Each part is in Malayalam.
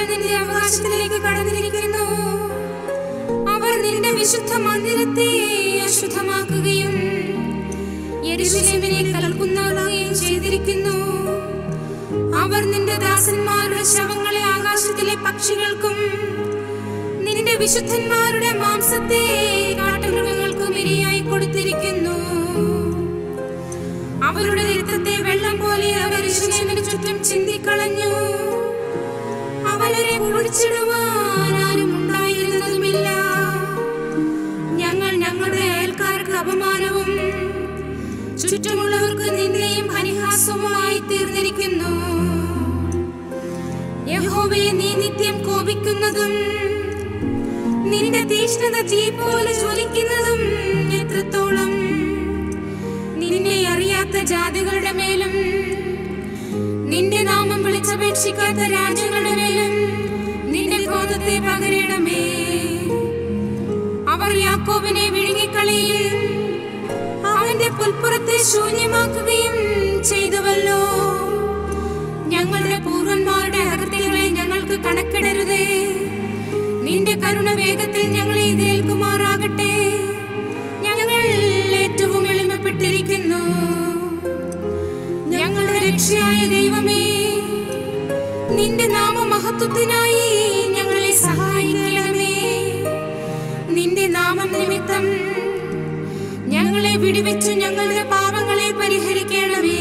ഞങ്ങൾ നിന്റെ അവകാശത്തിലേക്ക് കടന്നിരിക്കുന്നു അവർ നിന്റെ വിശുദ്ധ മന്ദിരത്തെ അശുദ്ധമാക്കുകയും യെരൂശലേമിനെ കലർക്കുന്നതാകുകയും ചെയ്തിരിക്കുന്നു അവർ നിന്റെ ദാസന്മാരുടെ ശവങ്ങളെ ആകാശത്തിലെ പക്ഷികൾക്കും നിന്റെ വിശുദ്ധന്മാരുടെ മാംസത്തെ കാട്ടുമൃഗങ്ങൾക്കും ഇരയായി കൊടുത്തിരിക്കുന്നു അവരുടെ രക്തത്തെ വെള്ളം പോലെ അവർ യെരൂശലേമിന് ചുറ്റും ചിന്തിക്കളഞ്ഞു അവരെ കുഴിച്ചിടുവാൻ ആരും ഉണ്ടായിരുന്നതുമില്ല ഞങ്ങൾ ഞങ്ങളുടെ അയൽക്കാർക്ക് അപമാനവും ചുറ്റുമുള്ളവർക്ക് നിന്ദയും പരിഹാസവുമായി തീർന്നിരിക്കുന്നു യഹോവയെ നീ നിത്യം കോപിക്കുന്നതും നിന്റെ തീഷ്ണത തീ പോലെ ജ്വലിക്കുന്നതും എത്രത്തോളം നിന്നെ അറിയാത്ത ജാതികളുടെ മേലും നിന്റെ നാമം വിളിച്ചപേക്ഷിക്കാത്ത രാജ്യങ്ങളുടെ മേലും നിന്റെ ക്രോധത്തെ പകരണമേ അവർ യാക്കോബിനെ വിഴുങ്ങിക്കളയും അവന്റെ പുൽപ്പുറത്തെ ശൂന്യമാക്കുകയും ചെയ്തുവല്ലോ ഞങ്ങളുടെ പൂർവന്മാരുടെ അകൃത്യങ്ങളെ ഞങ്ങൾക്ക് കണക്കിടരുതേ നിന്റെ കരുണ വേഗത്തിൽ ഞങ്ങളെ എതിരേൽക്കുമാറാകട്ടെ ഞങ്ങൾ ഏറ്റവും എളിമപ്പെട്ടിരിക്കുന്നു ഞങ്ങളുടെ രക്ഷയായ ദൈവമേ നിന്റെ നാമമഹത്വത്തിനായി ഞങ്ങളെ സഹായിക്കണമേ നിന്റെ നാമം നിമിത്തം ഞങ്ങളെ വിടുവിച്ചു ഞങ്ങളുടെ പാപങ്ങളെ പരിഹരിക്കണമേ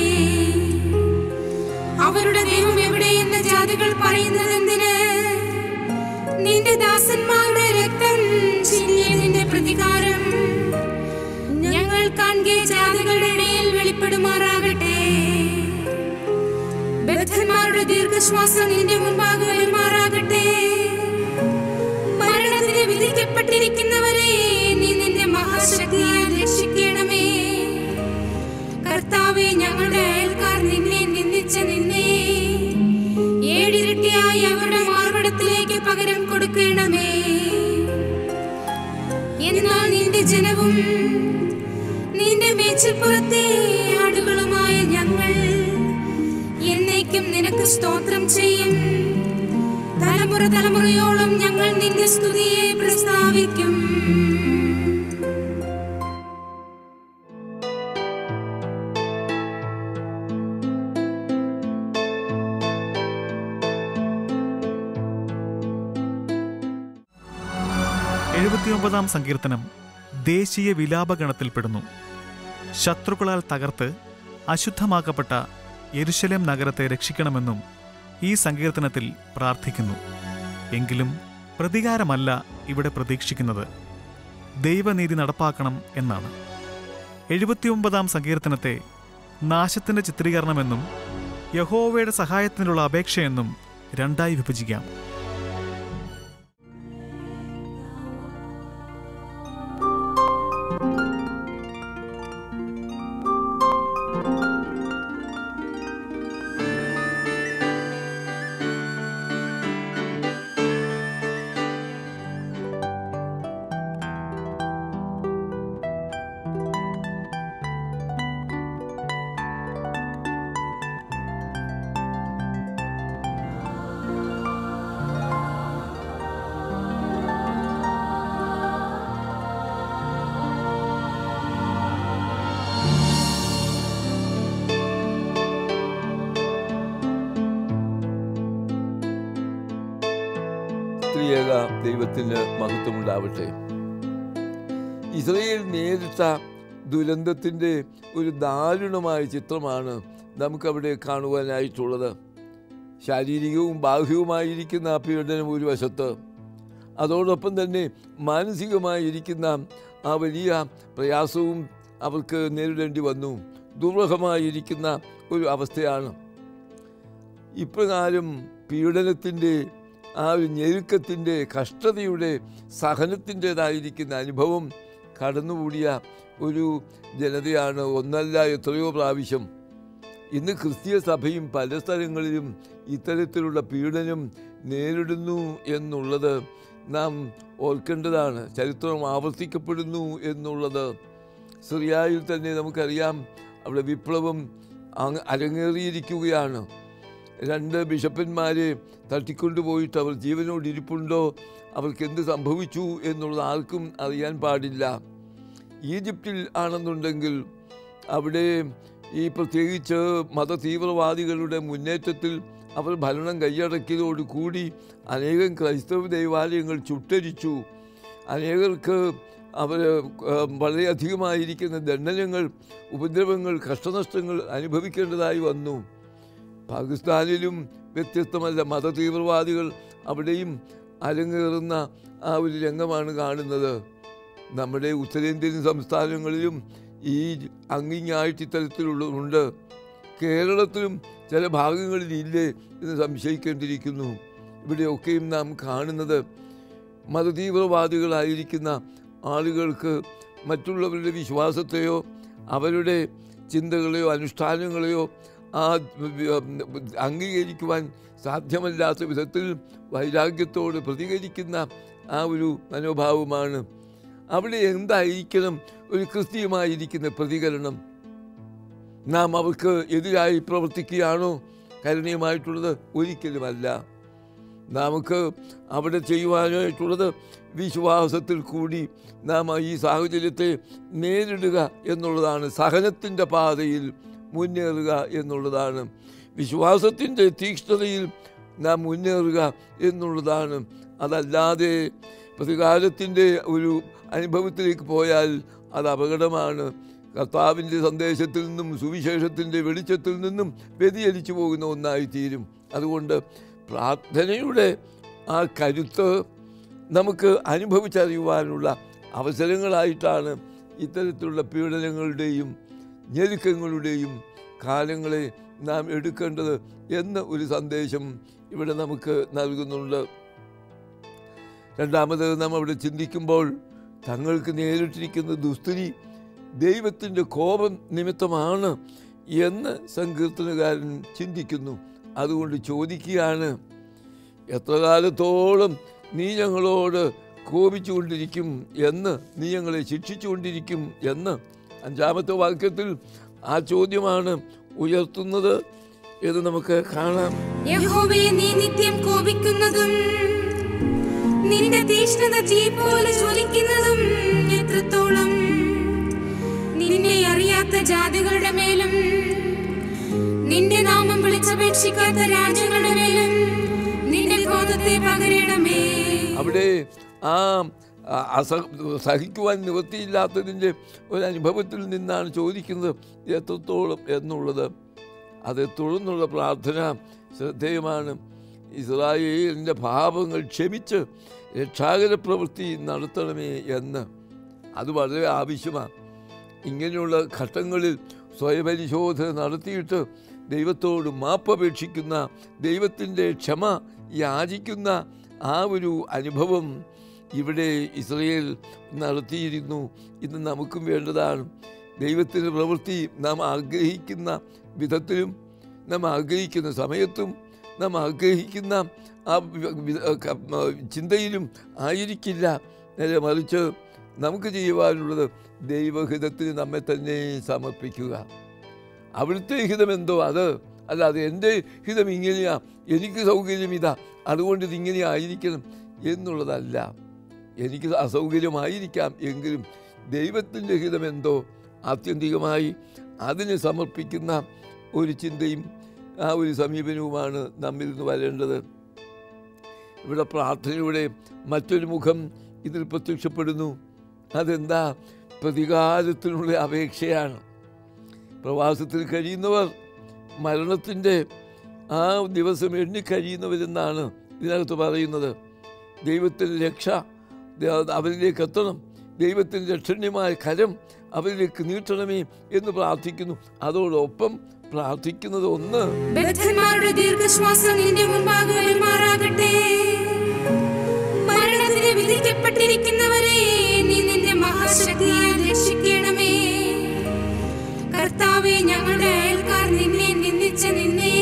അവരുടെ ദൈവം എവിടെയെന്ന് ജാതികൾ പറയുന്നത് എന്തിന് നിന്റെ ദാസന്മാരുടെ രക്തം ചിന്നിയതിന്റെ പ്രതികാരം ഞങ്ങൾ കാണുക ജാതികളുടെ ഇടയിൽ വെളിപ്പെടുമാറാകട്ടെ ബദ്ധന്മാരുടെ ദീർഘശ്വാസം നിന്റെ മുമ്പാകെ വരുമാറാകട്ടെ മരണത്തിന് വിധിക്കപ്പെട്ടിരിക്കുന്നവരെ നീ നിന്റെ മഹാശക്തിയാൽ രക്ഷിക്കണമേ കർത്താവെ ഞങ്ങളുടെ അയൽക്കാർ നിന്നെ നിന്ദിച്ച നിന്നെ ഏഴിരട്ടിയായി അവരുടെ മാർവിടത്തിലേക്ക് പകരം കൊടുക്കണമേ എന്നാൽ നിന്റെ ജനവും നിന്റെ മേച്ചിൽപ്പുറത്തെ ആടുകളുമായ ഞങ്ങൾ എന്നേക്കും നിനക്ക് സ്തോത്രം ചെയ്യും തലമുറ തലമുറയോളം ഞങ്ങൾ നിന്റെ സ്തുതിയെ പ്രസ്താവിക്കും എഴുപത്തിയൊമ്പതാം സങ്കീർത്തനം ദേശീയ വിലാപഗണത്തിൽപ്പെടുന്നു ശത്രുക്കളാൽ തകർത്ത് അശുദ്ധമാക്കപ്പെട്ട യെരുശലേം നഗരത്തെ രക്ഷിക്കണമെന്നും ഈ സങ്കീർത്തനത്തിൽ പ്രാർത്ഥിക്കുന്നു എങ്കിലും പ്രതികാരമല്ല ഇവിടെ പ്രതീക്ഷിക്കുന്നത് ദൈവനീതി നടപ്പാക്കണം എന്നാണ് എഴുപത്തിയൊമ്പതാം സങ്കീർത്തനത്തെ നാശത്തിന്റെ ചിത്രീകരണമെന്നും യഹോവയുടെ സഹായത്തിനുള്ള അപേക്ഷയെന്നും രണ്ടായി വിഭജിക്കാം സ്ത്രീയേക ദൈവത്തിന് മഹത്വമുണ്ടാവട്ടെ ഇസ്രയേൽ നേരിട്ട ദുരന്തത്തിൻ്റെ ഒരു ദാരുണമായ ചിത്രമാണ് നമുക്കവിടെ കാണുവാനായിട്ടുള്ളത് ശാരീരികവും ബാഹ്യവുമായിരിക്കുന്ന ആ പീഡനം ഒരു വശത്ത് അതോടൊപ്പം തന്നെ മാനസികമായിരിക്കുന്ന ആ വലിയ പ്രയാസവും അവർക്ക് നേരിടേണ്ടി വന്നു ദുർവഹമായിരിക്കുന്ന ഒരു അവസ്ഥയാണ് ഇപ്രകാരം പീഡനത്തിൻ്റെ ആ ഒരു ഞെരുക്കത്തിൻ്റെ കഷ്ടതയുടെ സഹനത്തിൻ്റെതായിരിക്കുന്ന അനുഭവം കടന്നുകൂടിയ ഒരു ജനതയാണ് ഒന്നല്ല എത്രയോ പ്രാവശ്യം ഇന്ന് ക്രിസ്തീയ സഭയും പല സ്ഥലങ്ങളിലും ഇത്തരത്തിലുള്ള പീഡനം നേരിടുന്നു എന്നുള്ളത് നാം ഓർക്കേണ്ടതാണ് ചരിത്രം ആവർത്തിക്കപ്പെടുന്നു എന്നുള്ളത് സിറിയായിൽ തന്നെ നമുക്കറിയാം അവിടെ വിപ്ലവം അങ്ങ് അരങ്ങേറിയിരിക്കുകയാണ് രണ്ട് ബിഷപ്പന്മാരെ തട്ടിക്കൊണ്ടുപോയിട്ട് അവർ ജീവനോട് ഇരിപ്പുണ്ടോ അവർക്ക് എന്ത് സംഭവിച്ചു എന്നുള്ളത് ആർക്കും അറിയാൻ പാടില്ല ഈജിപ്തിൽ ആണെന്നുണ്ടെങ്കിൽ അവിടെ ഈ പ്രത്യേകിച്ച് മത തീവ്രവാദികളുടെ മുന്നേറ്റത്തിൽ അവർ ഭരണം കൈയടക്കിയതോടു കൂടി അനേകം ക്രൈസ്തവ ദേവാലയങ്ങൾ ചുട്ടരിച്ചു അനേകർക്ക് അവർ വളരെയധികമായിരിക്കുന്ന ദണ്ഡനങ്ങൾ ഉപദ്രവങ്ങൾ കഷ്ടനഷ്ടങ്ങൾ അനുഭവിക്കേണ്ടതായി വന്നു പാകിസ്ഥാനിലും വ്യത്യസ്തമല്ല മത തീവ്രവാദികൾ അവിടെയും അരങ്ങേറുന്ന ആ ഒരു രംഗമാണ് കാണുന്നത് നമ്മുടെ ഉത്തരേന്ത്യൻ സംസ്ഥാനങ്ങളിലും ഈ അങ്ങിങ്ങായിട്ട് ഇത്തരത്തിലുള്ളതുണ്ട് കേരളത്തിലും ചില ഭാഗങ്ങളിൽ ഇല്ലേ എന്ന് സംശയിക്കേണ്ടിയിരിക്കുന്നു ഇവിടെയൊക്കെയും നാം കാണുന്നത് മതതീവ്രവാദികളായിരിക്കുന്ന ആളുകൾക്ക് മറ്റുള്ളവരുടെ വിശ്വാസത്തെയോ അവരുടെ ചിന്തകളെയോ അനുഷ്ഠാനങ്ങളെയോ ആ അംഗീകരിക്കുവാൻ സാധ്യമല്ലാത്ത വിധത്തിൽ വൈരാഗ്യത്തോട് പ്രതികരിക്കുന്ന ആ ഒരു മനോഭാവമാണ് അവിടെ എന്തായിരിക്കണം ഒരു ക്രിസ്തീയമായിരിക്കുന്ന പ്രതികരണം നാം അവർക്ക് എതിരായി പ്രവർത്തിക്കുകയാണോ കരുണീയമായിട്ടുള്ളത് ഒരിക്കലുമല്ല നമുക്ക് അവിടെ ചെയ്യുവാനായിട്ടുള്ളത് വിശ്വാസത്തിൽ കൂടി നാം ഈ സാഹചര്യത്തെ നേരിടുക എന്നുള്ളതാണ് സഹനത്തിൻ്റെ പാതയിൽ മുന്നേറുക എന്നുള്ളതാണ് വിശ്വാസത്തിൻ്റെ തീക്ഷ്ണതയിൽ നാം മുന്നേറുക എന്നുള്ളതാണ് അതല്ലാതെ പ്രതികാരത്തിൻ്റെ ഒരു അനുഭവത്തിലേക്ക് പോയാൽ അത് അപകടമാണ് കർത്താവിൻ്റെ സന്ദേശത്തിൽ നിന്നും സുവിശേഷത്തിൻ്റെ വെളിച്ചത്തിൽ നിന്നും വ്യതിചലിച്ചു പോകുന്ന ഒന്നായി തീരും അതുകൊണ്ട് പ്രാർത്ഥനയുടെ ആ കരുത്ത് നമുക്ക് അനുഭവിച്ചറിയുവാനുള്ള അവസരങ്ങളായിട്ടാണ് ഇത്തരത്തിലുള്ള പീഡനങ്ങളുടെയും ഞെരുക്കങ്ങളുടെയും കാലങ്ങളെ നാം എടുക്കേണ്ടത് എന്ന ഒരു സന്ദേശം ഇവിടെ നമുക്ക് നൽകുന്നുണ്ട് രണ്ടാമത് നാം അവിടെ ചിന്തിക്കുമ്പോൾ തങ്ങൾക്ക് നേരിട്ടിരിക്കുന്ന ദുസ്ഥിതി ദൈവത്തിൻ്റെ കോപം നിമിത്തമാണ് എന്ന് സങ്കീർത്തനകാരൻ ചിന്തിക്കുന്നു അതുകൊണ്ട് ചോദിക്കുകയാണ് എത്ര കാലത്തോളം നീ ഞങ്ങളോട് കോപിച്ചുകൊണ്ടിരിക്കും എന്ന് നീ ഞങ്ങളെ ശിക്ഷിച്ചുകൊണ്ടിരിക്കും എന്ന് അഞ്ചാമത്തെ വാക്യത്തിൽ ആ ചോദ്യമാണ് ഉയർത്തുന്നത് എന്ന് നമുക്ക് കാണാം യഹോവേ നീ നിത്യം കോപിക്കുന്നതും നിന്റെ തീഷ്ണത തീ പോലെ ജ്വലിക്കുന്നതും എത്രത്തോളം നിന്നെ അറിയാത്ത ജാതികളുടെ മേലും നിന്റെ നാമം വിളിച്ചപേക്ഷിക്കാത്ത രാജ്യങ്ങളുടെ മേലും നിന്റെ ക്രോധത്തെ പകരണമേ അവിടെ ആ ആ, അസ സഹിക്കുവാൻ നിവൃത്തിയില്ലാത്തതിൻ്റെ ഒരു അനുഭവത്തിൽ നിന്നാണ് ചോദിക്കുന്നത് എത്രത്തോളം എന്നുള്ളത് അത് തുടർന്നുള്ള പ്രാർത്ഥന ശ്രദ്ധേയമാണ് ഇസ്രായേലിൻ്റെ പാപങ്ങൾ ക്ഷമിച്ച് രക്ഷാകര പ്രവൃത്തി നടത്തണമേ എന്ന് അത് വളരെ ആവശ്യമാണ് ഇങ്ങനെയുള്ള ഘട്ടങ്ങളിൽ സ്വയപരിശോധന നടത്തിയിട്ട് ദൈവത്തോട് മാപ്പപേക്ഷിക്കുന്ന ദൈവത്തിൻ്റെ ക്ഷമ യാചിക്കുന്ന ആ ഒരു അനുഭവം ഇവിടെ ഇസ്രയേൽ നടത്തിയിരുന്നു ഇന്ന് നമുക്കും വേണ്ടതാണ് ദൈവത്തിൻ്റെ പ്രവൃത്തി നാം ആഗ്രഹിക്കുന്ന വിധത്തിലും നാം ആഗ്രഹിക്കുന്ന സമയത്തും നാം ആഗ്രഹിക്കുന്ന ആ വി- വി- ക- ചിന്തയിലും ആയിരിക്കില്ല നേരെ മറിച്ച് നമുക്ക് ചെയ്യുവാനുള്ളത് ദൈവഹിതത്തിന് നമ്മെ തന്നെ സമർപ്പിക്കുക അവിടുത്തെ ഹിതമെന്തോ അത് അല്ലാതെ എൻ്റെ ഹിതം ഇങ്ങനെയാ എനിക്ക് സൗകര്യം ഇതാ അതുകൊണ്ട് ഇതിങ്ങനെ ആയിരിക്കണം എന്നുള്ളതല്ല എനിക്ക് അസൗകര്യമായിരിക്കാം എങ്കിലും ദൈവത്തിൻ്റെ ഹിതമെന്തോ ആത്യന്തികമായി അതിനെ സമർപ്പിക്കുന്ന ഒരു ചിന്തയും ആ ഒരു സമീപനവുമാണ് നമ്മിൽ നിന്ന് വരേണ്ടത് ഇവിടെ പ്രാർത്ഥനയുടെ മറ്റൊരു മുഖം ഇതിൽ പ്രത്യക്ഷപ്പെടുന്നു അതെന്താ പ്രതികാരത്തിനുള്ള അപേക്ഷയാണ് പ്രവാസത്തിൽ കഴിയുന്നവർ മരണത്തിൻ്റെ ആ ദിവസം എണ്ണിക്കഴിയുന്നവരെന്നാണ് ഇതിനകത്ത് പറയുന്നത് ദൈവത്തിൻ്റെ രക്ഷ ദ- അവരിലേക്ക് എത്തണം ദൈവത്തിൻ്റെ രക്ഷണ്യമായ കരം അവരിലേക്ക് നീട്ടണമേ എന്ന് പ്രാർത്ഥിക്കുന്നു അതോടൊപ്പം പ്രാർത്ഥിക്കുന്നത് ഒന്ന് ബദ്ധന്മാരുടെ ദീർഘശ്വാസം നിന്റെ മുമ്പാകെ വരുമാറാകട്ടെ മരണത്തിന് വിധിക്കപ്പെട്ടിരിക്കുന്നവരെ നീ നിന്റെ മഹാശക്തിയാൽ രക്ഷിക്കണമേ കർത്താവെ ഞങ്ങളുടെ അയൽക്കാർ നിന്നെ നിന്ദിച്ച നിന്നെ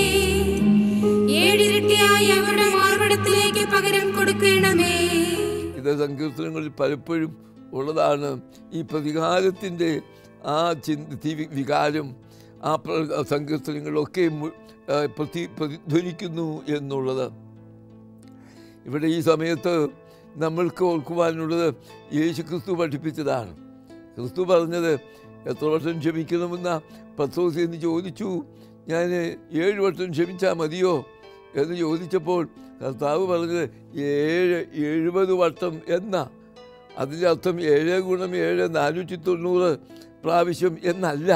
ഏഴിരട്ടിയായി അവരുടെ മാർവിടത്തിലേക്ക് പകരം കൊടുക്കണമേ ഇത് സങ്കീർത്തനങ്ങളിൽ പലപ്പോഴും ഉള്ളതാണ് ഈ പ്രതികാരത്തിൻ്റെ ആ ചിന്ത തി- വികാരം ആ പ്ര- സങ്കീർത്തനങ്ങളിലൊക്കെ മു- ആ, പ്രതി പ്രതിധ്വനിക്കുന്നു എന്നുള്ളത് ഇവിടെ ഈ സമയത്ത് നമ്മൾക്ക് ഓർക്കുവാനുള്ളത് യേശു ക്രിസ്തു പഠിപ്പിച്ചതാണ് ക്രിസ്തു പറഞ്ഞത് എത്ര വർഷം ക്ഷമിക്കണമെന്ന പത്രോസ് എന്ന് ചോദിച്ചു ഞാൻ ഏഴ് വർഷം ക്ഷമിച്ചാൽ മതിയോ എന്ന് ചോദിച്ചപ്പോൾ കർത്താവ് പറഞ്ഞത് ഏഴ് എഴുപത് വട്ടം എന്ന അതിൻ്റെ അർത്ഥം ഏഴ് ഗുണം ഏഴ് നാനൂറ്റി തൊണ്ണൂറ് പ്രാവശ്യം എന്നല്ല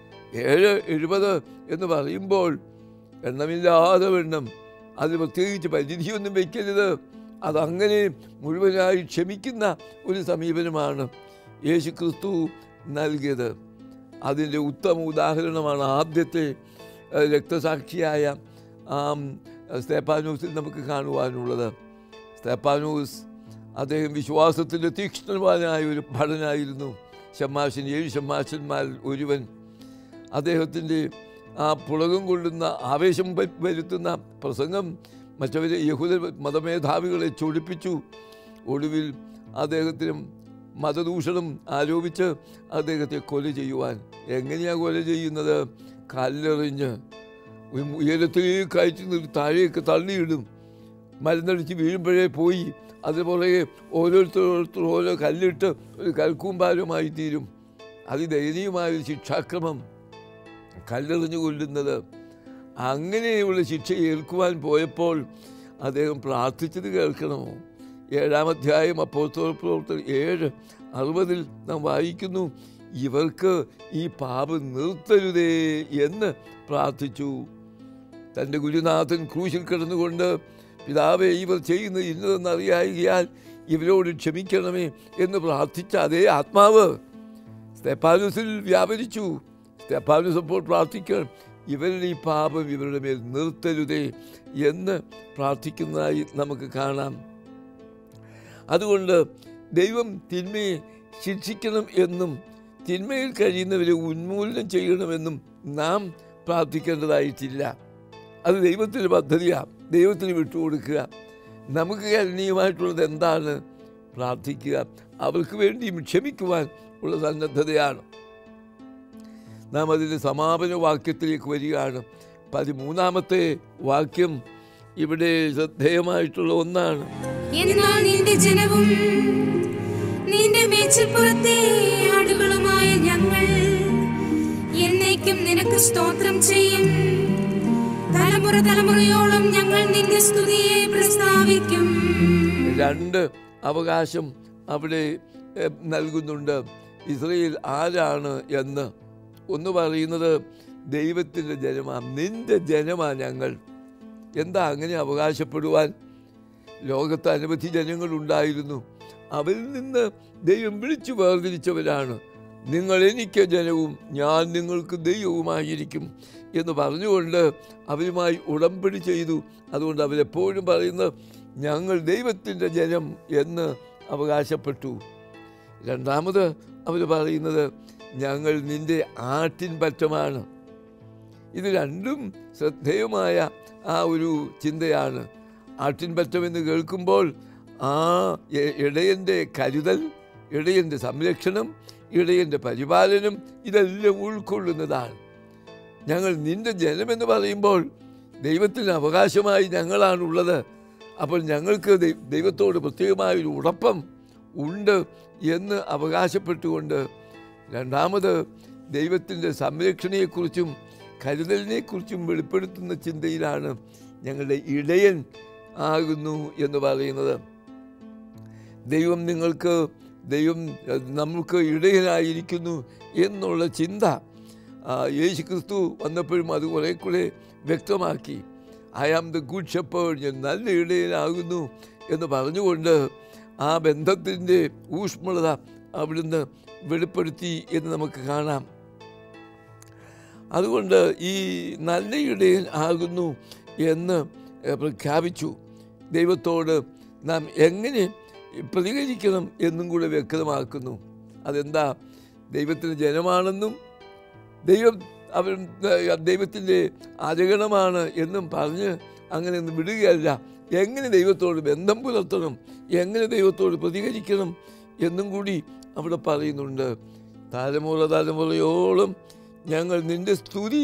ഏഴ് എഴുപത് എന്ന് പറയുമ്പോൾ എണ്ണമില്ലാതെ വെണ്ണം അത് പ്രത്യേകിച്ച് പരിധിയൊന്നും വയ്ക്കരുത് അതങ്ങനെ മുഴുവനായി ക്ഷമിക്കുന്ന ഒരു സമീപനമാണ് യേശു ക്രിസ്തു നൽകിയത് അതിൻ്റെ ഉത്തമ ഉദാഹരണമാണ് ആദ്യത്തെ ഏഹ്, രക്തസാക്ഷിയായ ആം, സ്തേപ്പാനോസിൽ നമുക്ക് കാണുവാനുള്ളത് സ്തേപ്പാനോസ് അദ്ദേഹം വിശ്വാസത്തിൻ്റെ തീക്ഷ്ണവാനായ ഒരു ഭടനായിരുന്നു ഷമ്മാശൻ ഏഴ് ഷമ്മാശന്മാരിൽ ഒരുവൻ അദ്ദേഹത്തിൻ്റെ ആ പുളകം കൊള്ളുന്ന ആവേശം വ- വരുത്തുന്ന പ്രസംഗം മറ്റവരെ യഹൂദ മതമേധാവികളെ ചൊടിപ്പിച്ചു ഒടുവിൽ അദ്ദേഹത്തിനും മതദൂഷണം ആരോപിച്ച് അദ്ദേഹത്തെ കൊല ചെയ്യുവാൻ എങ്ങനെയാണ് കൊല ചെയ്യുന്നത് കല്ലെറിഞ്ഞ് ഒരു ഉയരത്തിലേക്ക് അയച്ചു നിർത്തി താഴേക്ക് തള്ളിയിടും മരുന്നടിച്ച് വീഴുമ്പോഴേ പോയി അതുപോലെ ഓരോരുത്തർ ഓരോരുത്തർ ഓരോ കല്ലിട്ട് ഒരു കൽക്കൂമ്പാരമായി തീരും അതിദയനീയമായ ഒരു ശിക്ഷാക്രമം കല്ലെറിഞ്ഞു കൊല്ലുന്നത് അങ്ങനെയുള്ള ശിക്ഷ ഏൽക്കുവാൻ പോയപ്പോൾ അദ്ദേഹം പ്രാർത്ഥിച്ചത് കേൾക്കണമോ ഏഴാം അധ്യായം അപ്പോസ്തല പ്രവർത്തനം ഏഴ് അറുപതിൽ നാം വായിക്കുന്നു ഇവർക്ക് ഈ പാപം നിർത്തരുതേ എന്ന് പ്രാർത്ഥിച്ചു തൻ്റെ ഗുരുനാഥൻ ക്രൂശിൽ കിടന്നുകൊണ്ട് പിതാവെ ഇവർ ചെയ്യുന്നത് ഇന്നതെന്ന് അറിയായികയാൽ ഇവരോട് ക്ഷമിക്കണമേ എന്ന് പ്രാർത്ഥിച്ച അതേ ആത്മാവ് സ്തെപ്പാനുസിൽ വ്യാപരിച്ചു സ്തെപ്പാനുസ് അപ്പോൾ പ്രാർത്ഥിക്കണം ഇവരുടെ ഈ പാപം ഇവരുടെ മേൽ നിർത്തരുതേ എന്ന് പ്രാർത്ഥിക്കുന്നതായി നമുക്ക് കാണാം അതുകൊണ്ട് ദൈവം തിന്മയെ ശിക്ഷിക്കണം എന്നും തിന്മയിൽ കഴിയുന്നവരെ ഉന്മൂലനം ചെയ്യണമെന്നും നാം പ്രാർത്ഥിക്കേണ്ടതായിട്ടില്ല അത് ദൈവത്തിൻ്റെ പദ്ധതിയാണ് ദൈവത്തിന് വിട്ടുകൊടുക്കുക നമുക്ക് കരണീയമായിട്ടുള്ളത് എന്താണ് പ്രാർത്ഥിക്കുക അവർക്ക് വേണ്ടിയും ക്ഷമിക്കുവാൻ ഉള്ള സന്നദ്ധതയാണ് നാം അതിൻ്റെ സമാപന വാക്യത്തിലേക്ക് വരികയാണ് പതിമൂന്നാമത്തെ വാക്യം ഇവിടെ ശ്രദ്ധേയമായിട്ടുള്ള ഒന്നാണ് എന്നാൽ നിന്റെ ജനവും നിന്റെ മേച്ചിൽപ്പുറത്തെ ആടുകളുമായ ഞങ്ങൾ എന്നേക്കും നിനക്ക് സ്തോത്രം ചെയ്യും തലമുറ തലമുറയോളം ഞങ്ങൾ നിന്റെ സ്തുതിയെ പ്രസ്താവിക്കും രണ്ട് അവകാശം അവിടെ എ, നൽകുന്നുണ്ട് ഇസ്രയേൽ ആരാണ് എന്ന് ഒന്ന് പറയുന്നത് ദൈവത്തിൻ്റെ ജനമാണ് നിന്റെ ജനമാണ് ഞങ്ങൾ എന്താ അങ്ങനെ അവകാശപ്പെടുവാൻ ലോകത്ത് അനവധി ജനങ്ങളുണ്ടായിരുന്നു അവരിൽ നിന്ന് ദൈവം വിളിച്ചു വേർതിരിച്ചവരാണ് നിങ്ങൾ എനിക്ക് ജനവും ഞാൻ നിങ്ങൾക്ക് ദൈവവുമായിരിക്കും എന്ന് പറഞ്ഞുകൊണ്ട് അവരുമായി ഉടമ്പടി ചെയ്തു അതുകൊണ്ട് അവരെപ്പോഴും പറയുന്നത് ഞങ്ങൾ ദൈവത്തിൻ്റെ ജനം എന്ന് അവകാശപ്പെട്ടു രണ്ടാമത് അവർ പറയുന്നത് ഞങ്ങൾ നിന്റെ ആട്ടിൻ പറ്റമാണ് ഇത് രണ്ടും ശ്രദ്ധേയമായ ആ ഒരു ചിന്തയാണ് ആട്ടിൻപറ്റം എന്ന് കേൾക്കുമ്പോൾ ആ എ- ഇടയൻ്റെ കരുതൽ ഇടയൻ്റെ സംരക്ഷണം ഇടയൻ്റെ പരിപാലനം ഇതെല്ലാം ഉൾക്കൊള്ളുന്നതാണ് ഞങ്ങൾ നിന്റെ ജനമെന്ന് പറയുമ്പോൾ ദൈവത്തിന് അവകാശമായി ഞങ്ങളാണുള്ളത് അപ്പോൾ ഞങ്ങൾക്ക് ദൈ- ദൈവത്തോട് പ്രത്യേകമായ ഒരു ഉടപ്പം ഉണ്ട് എന്ന് അവകാശപ്പെട്ടുകൊണ്ട് രണ്ടാമത് ദൈവത്തിൻ്റെ സംരക്ഷണയെക്കുറിച്ചും കരുതലിനെക്കുറിച്ചും വെളിപ്പെടുത്തുന്ന ചിന്തയിലാണ് ഞങ്ങളുടെ ഇടയൻ ആകുന്നു എന്ന് പറയുന്നത് ദൈവം നിങ്ങൾക്ക് ദൈവം അഹ്, നമുക്ക് ഇടയനായിരിക്കുന്നു എന്നുള്ള ചിന്ത ആ, യേശു ക്രിസ്തു വന്നപ്പോഴും അത് കുറെ കൂടെ വ്യക്തമാക്കി I am the good shepherd ഞാൻ നല്ല ഇടയനാകുന്നു എന്ന് പറഞ്ഞുകൊണ്ട് ആ ബന്ധത്തിൻ്റെ ഊഷ്മളത അവിടുന്ന് വെളിപ്പെടുത്തി എന്ന് നമുക്ക് കാണാം അതുകൊണ്ട് ഈ നല്ല ഇടയൻ ആകുന്നു എന്ന് ഏഹ്, പ്രഖ്യാപിച്ചു ദൈവത്തോട് നാം എങ്ങനെ പ്രതികരിക്കണം എന്നും കൂടെ വ്യക്തമാക്കുന്നു അതെന്താ ദൈവത്തിന് ജനമാണെന്നും ദൈവം അവൻ ഏഹ്, ദൈവത്തിൻ്റെ ആചരണമാണ് എന്നും പറഞ്ഞ് അങ്ങനെ ഒന്നും വിടുകയല്ല എങ്ങനെ ദൈവത്തോട് ബന്ധം പുലർത്തണം എങ്ങനെ ദൈവത്തോട് പ്രതികരിക്കണം എന്നും കൂടി അവിടെ പറയുന്നുണ്ട് തലമുറ തലമുറയോളം ഞങ്ങൾ നിന്റെ സ്തുതി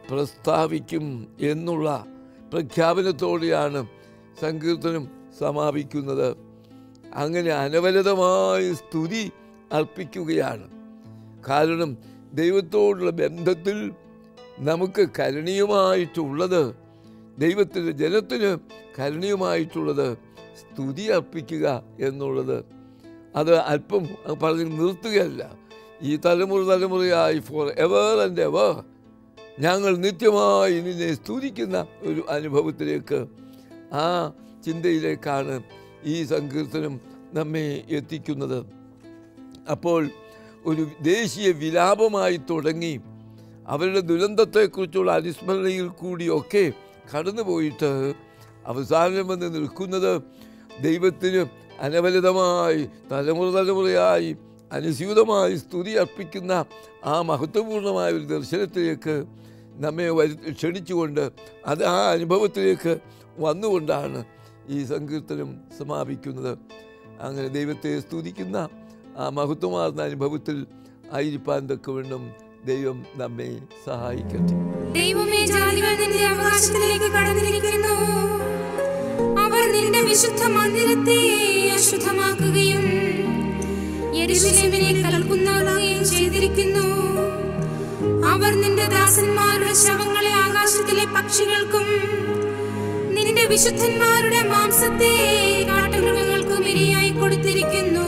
പ്രസ്താവിക്കും എന്നുള്ള പ്രഖ്യാപനത്തോടെയാണ് സങ്കീർത്തനം സമാപിക്കുന്നത് അങ്ങനെ അനവരതമായ സ്തുതി അർപ്പിക്കുകയാണ് കാരണം ദൈവത്തോടുള്ള ബന്ധത്തിൽ നമുക്ക് കരണീയമായിട്ടുള്ളത് ദൈവത്തിൻ്റെ ജനത്തിന് കരണീയമായിട്ടുള്ളത് സ്തുതി അർപ്പിക്കുക എന്നുള്ളത് അത് അല്പം പറഞ്ഞ് നിർത്തുകയല്ല ഈ തലമുറ തലമുറയായി ഫോർ എവർ ആൻഡ് എവർ ഞങ്ങൾ നിത്യമായി നിന്നെ സ്തുതിക്കുന്ന ഒരു അനുഭവത്തിലേക്ക് ആ ചിന്തയിലേക്കാണ് ഈ സങ്കീർത്തനം നമ്മെ എത്തിക്കുന്നത് അപ്പോൾ ഒരു ദേശീയ വിലാപമായി തുടങ്ങി അവരുടെ ദുരന്തത്തെക്കുറിച്ചുള്ള അനുസ്മരണയിൽ കൂടിയൊക്കെ കടന്നുപോയിട്ട് അവസാനം വന്ന് നിൽക്കുന്നത് ദൈവത്തിന് അനവലിതമായി തലമുറ തലമുറയായി അനുസ്യൂതമായി സ്തുതി അർപ്പിക്കുന്ന ആ മഹത്വപൂർണമായ ഒരു ദർശനത്തിലേക്ക് നമ്മെ വരു ക്ഷണിച്ചുകൊണ്ട് അത് ആ അനുഭവത്തിലേക്ക് വന്നുകൊണ്ടാണ് ഈ സങ്കീർത്തനം സമാപിക്കുന്നത് അങ്ങനെ ദൈവത്തെ സ്തുതിക്കുന്ന ആ മഹത്വമാർന്ന അനുഭവത്തിൽ ആയിരിക്കാൻ തക്കവണ്ണം ദൈവം നമ്മെ സഹായിക്കട്ടെ ദൈവമേ ജാതികൾ നിന്റെ അവകാശത്തിലേക്ക് കടന്നിരിക്കുന്നു അവർ നിന്റെ വിശുദ്ധ മന്ദിരത്തെ അശുദ്ധമാക്കുകയും യെരൂശലേമിനെ കലർക്കുന്നതാകുകയും ചെയ്തിരിക്കുന്നു അവർ നിന്റെ ദാസന്മാരുടെ ശവങ്ങളെ ആകാശത്തിലെ പക്ഷികൾക്കും നിന്റെ വിശുദ്ധന്മാരുടെ മാംസത്തെ കാട്ടുമൃഗങ്ങൾക്കും ഇരയായി കൊടുത്തിരിക്കുന്നു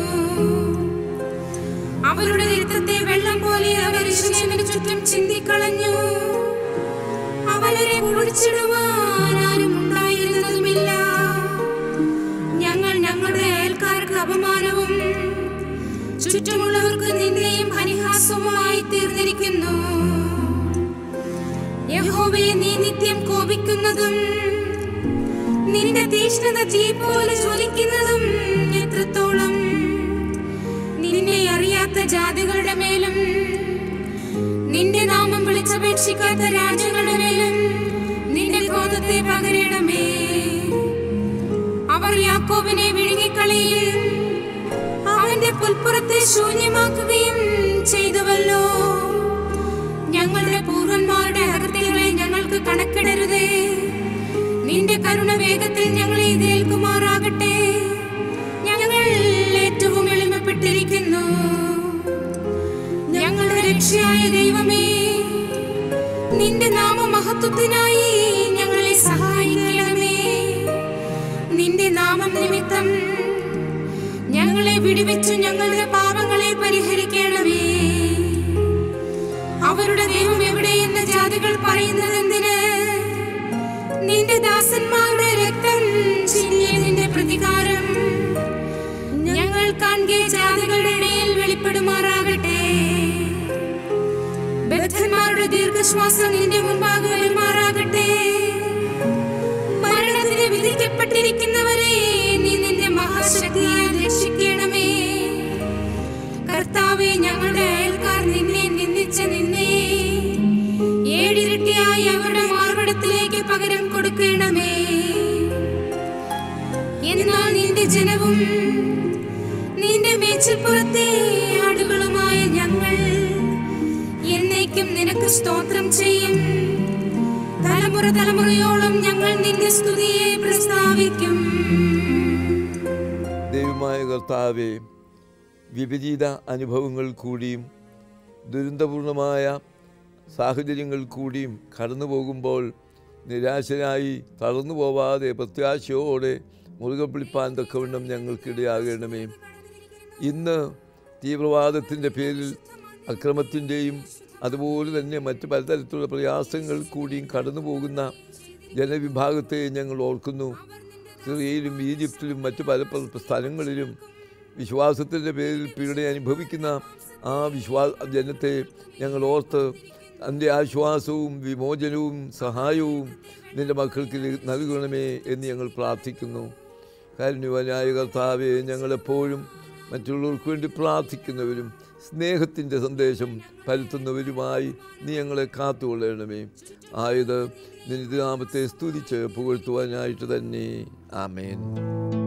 അവരുടെ രക്തത്തെ വെള്ളം പോലെ അവർ യെരൂശലേമിന് ചുറ്റും ചിന്തിക്കളഞ്ഞു അവരെ കുഴിച്ചിടുവാൻ ആരും ഉണ്ടായിരുന്നതുമില്ല ഞങ്ങൾ ഞങ്ങളുടെ അയൽക്കാർക്ക് അപമാനവും ചുറ്റുമുള്ളവർക്ക് നിന്നെയും പരിഹാസവുമായി തീർന്നിരിക്കുന്നു യഹോവയെ നീ നിത്യം കോപിക്കുന്നതും നിന്റെ തീഷ്ണത തീ പോലെ ജ്വലിക്കുന്നതും എത്രത്തോളം നിന്നെ അറിയാത്ത ജാതികളുടെ മേലും നിന്റെ നാമം വിളിച്ചപേക്ഷിക്കാത്ത രാജ്യങ്ങളുടെ മേലും നിന്റെ ക്രോധത്തെ പകരണമേ അവർ യാക്കോബിനെ വിഴുങ്ങിക്കളയും അവന്റെ പുൽപ്പുറത്തെ ശൂന്യമാക്കുകയും ചെയ്തുവല്ലോ ഞങ്ങളുടെ പൂർവന്മാരുടെ അകൃത്യങ്ങളെ ഞങ്ങൾക്ക് കണക്കിടരുതേ നിന്റെ കരുണ വേഗത്തിൽ ഞങ്ങളെ എതിരേൽക്കുമാറാകട്ടെ ഞങ്ങൾ ഏറ്റവും എളിമപ്പെട്ടിരിക്കുന്നു ഞങ്ങളുടെ രക്ഷയായ ദൈവമേ നിന്റെ നാമമഹത്വത്തിനായി ഞങ്ങളെ സഹായിക്കണമേ നിന്റെ നാമം നിമിത്തം ഞങ്ങളെ വിടുവിച്ചു ഞങ്ങളുടെ പാപങ്ങളെ പരിഹരിക്കണമേ അവരുടെ ദൈവം എവിടെയെന്ന് ജാതികൾ പറയുന്നത് എന്തിന് നിന്റെ ദാസന്മാരുടെ രക്തം ചിന്നിയതിന്റെ പ്രതികാരം ഞങ്ങൾ കാണുക ജാതികളുടെ ഇടയിൽ വെളിപ്പെടുമാറാകട്ടെ ബദ്ധന്മാരുടെ ദീർഘശ്വാസം നിന്റെ മുമ്പാകെ വരുമാറാകട്ടെ മരണത്തിന് വിധിക്കപ്പെട്ടിരിക്കുന്നവരെ നീ നിന്റെ മഹാശക്തിയാൽ രക്ഷിക്കണമേ കർത്താവെ ഞങ്ങളുടെ അയൽക്കാർ നിന്നെ നിന്ദിച്ച നിന്നെ ഏഴിരട്ടിയായി അവരുടെ മാർവിടത്തിലേക്ക് പകരം കൊടുക്കണമേ എന്നാൽ നിന്റെ ജനവും നിന്റെ മേച്ചിൽപ്പുറത്തെ ആടുകളുമായ ഞങ്ങൾ എന്നേക്കും നിനക്ക് സ്തോത്രം ചെയ്യും തലമുറ തലമുറയോളം ഞങ്ങൾ നിന്റെ സ്തുതിയെ പ്രസ്താവിക്കും ദൈവമായ കർത്താവെ വിപരീത അനുഭവങ്ങൾ കൂടിയും ദുരന്തപൂർണമായ സാഹചര്യങ്ങൾ കൂടിയും കടന്നു പോകുമ്പോൾ നിരാശരായി തളർന്നു പോവാതെ പ്രത്യാശയോടെ മുറുകെ പിടിപ്പാൻ തക്കവണ്ണം ഞങ്ങൾക്കിടയാകണമേ ഇന്ന് തീവ്രവാദത്തിൻ്റെ പേരിൽ അക്രമത്തിൻ്റെയും അതുപോലെ തന്നെ മറ്റ് പലതരത്തിലുള്ള പ്രയാസങ്ങൾ കൂടിയും കടന്നു പോകുന്ന ജനവിഭാഗത്തെ ഞങ്ങൾ ഓർക്കുന്നു സിറിയയിലും ഈജിപ്തിലും മറ്റ് പല പല സ്ഥലങ്ങളിലും വിശ്വാസത്തിൻ്റെ പേരിൽ പീഡ അനുഭവിക്കുന്ന ആ വിശ്വാ ജനത്തെ ഞങ്ങൾ ഓർത്ത് അതിൻ്റെ ആശ്വാസവും വിമോചനവും സഹായവും നിൻ്റെ മക്കൾക്ക് നൽകണമേ എന്ന് ഞങ്ങൾ പ്രാർത്ഥിക്കുന്നു കാരുണ്യവനായ കർത്താവെ ഞങ്ങളെപ്പോഴും മറ്റുള്ളവർക്ക് വേണ്ടി പ്രാർത്ഥിക്കുന്നവരും സ്നേഹത്തിൻ്റെ സന്ദേശം പരത്തുന്നവരുമായി നീ ഞങ്ങളെ കാത്തുകൊള്ളണമേ ആയത് നിന്റെ നാമത്തെ സ്തുതിച്ച് പുകഴ്ത്തുവാനായിട്ട് തന്നെ ആമേൻ